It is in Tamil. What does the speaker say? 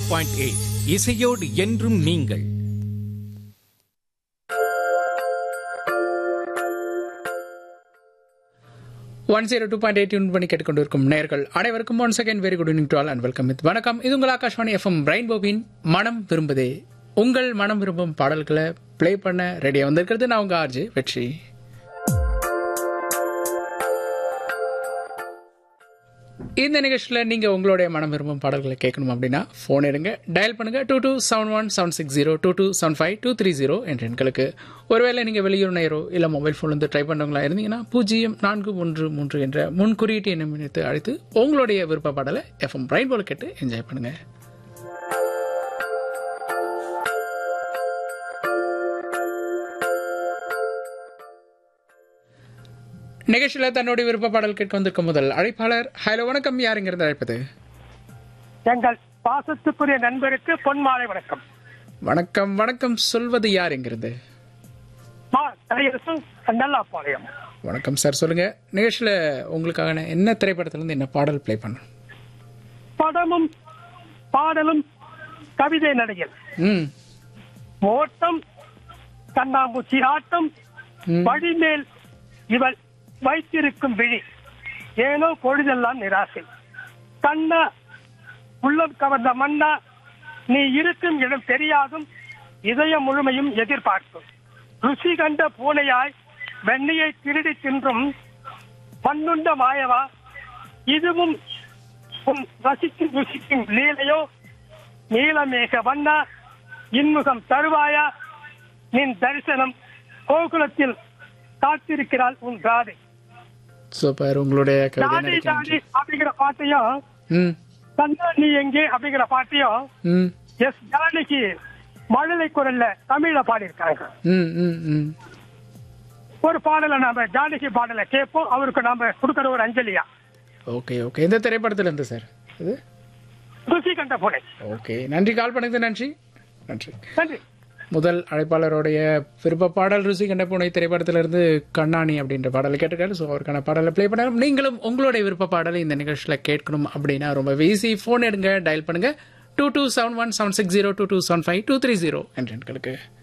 பாயிண்ட் எயிட் இசையோடு என்றும் நீங்கள் one zero two point eight பண்ணி கேட்டுக்கொண்டிருக்கும் நேர்கள் அனைவருக்கும் one second very good evening to all and welcome with வணக்கம் இது உங்கள் ஆகாஷ்வாணி எஃப்எம் பிரைன் போபின் மனம் விரும்புதே உங்கள் மனம் விரும்பும் பாடல்களை ப்ளே பண்ண ரெடியாக வந்திருக்கிறது நான் உங்க ஆர்ஜி வெற்றி இந்த நிகழ்ச்சியில் நீங்கள் உங்களுடைய மனம் விரும்பும் பாடல்களை கேட்கணும் அப்படின்னா ஃபோன் எடுங்க டயல் பண்ணுங்க two two seven one seven six zero two two seven five two three zero என்ற எண்களுக்கு ஒருவேளை நீங்கள் வெளியூர் நேரோ இல்லை மொபைல் ஃபோன் வந்து ட்ரை பண்ணுறவங்களா இருந்தீங்கன்னா பூஜ்ஜியம் நான்கு ஒன்று மூன்று என்ற முன் குறியீட்டு எண்ணம் இணைத்து அழைத்து உங்களுடைய விருப்ப பாடலை எஃப்எம் பிரைன் போல கேட்டு என்ஜாய் பண்ணுங்க நிகழ்ச்சியில் தன்னுடைய விருப்ப பாடல் கேட்க வந்திருக்கும் முதல் அழைப்பாளர் ஹலோ வணக்கம் யாருங்கிறது அழைப்பது எங்கள் பாசத்துக்குரிய நண்பருக்கு பொன்மாலை வணக்கம் வணக்கம் வணக்கம் சொல்வது யார் என்கிறது மா தலையரசு நல்லாப்பாளையம் வணக்கம் சார் சொல்லுங்க நிகழ்ச்சியில் உங்களுக்காக என்ன திரைப்படத்துல இருந்து என்ன பாடல் ப்ளே பண்ணணும் படமும் பாடலும் கவிதை நடையில் ம் ஓட்டம் கண்ணாமூச்சி ஆட்டம் ம். வழிமேல் இவள் வைத்திருக்கும் விழி ஏனோ பொழுதெல்லாம் நிராசை கண்ணா உள்ளம் கவர்ந்த மன்னா நீ இருக்கும் இடம் தெரியாதும் இதயம் முழுமையும் எதிர்பார்க்கும் ருசி கண்ட பூனையாய் வெண்ணையை திருடி தின்றும் மண்ணுண்ட மாயவா இதுவும் உன் ரசிக்கும் ருசிக்கும் லீலையோ நீலமேக வண்ணா இன்முகம் தருவாயா நின் தரிசனம் கோகுலத்தில் காத்திருக்கிறாள் உன் காதை சூப்பர் உங்களுடைய கவிதை தாடி தாடி நினைக்கிறேன் அப்படிங்கிற பாட்டையும் ம் கண்ணா நீ எங்கே அப்படிங்கிற பாட்டையும் ம் எஸ் ஜானகி மழலை குரல்ல தமிழ்ல பாடியிருக்காங்க ம் ம் ம் ஒரு பாடலை நாம ஜானகி பாடலை கேட்போம் அவருக்கு நாம கொடுக்கிற ஒரு அஞ்சலியா ஓகே ஓகே இந்த திரைப்படத்துல இருந்து சார் இது ருசி கண்ட பூனை ஓகே நன்றி கால் பண்ணது நன்றி நன்றி நன்றி முதல் அழைப்பாளருடைய விருப்ப பாடல் ருசி கண்ட பூனை திரைப்படத்திலிருந்து கண்ணாணி அப்படின்ற பாடலை கேட்டிருக்காரு ஸோ அவருக்கான பாடலை ப்ளே பண்ணாலும் நீங்களும் உங்களுடைய விருப்ப பாடலை இந்த நிகழ்ச்சியில் கேட்கணும் அப்படின்னா ரொம்ப ஈஸி ஃபோன் எடுங்க டயல் பண்ணுங்க two two seven one seven six zero two two seven five two three zero என்ற எண்களுக்கு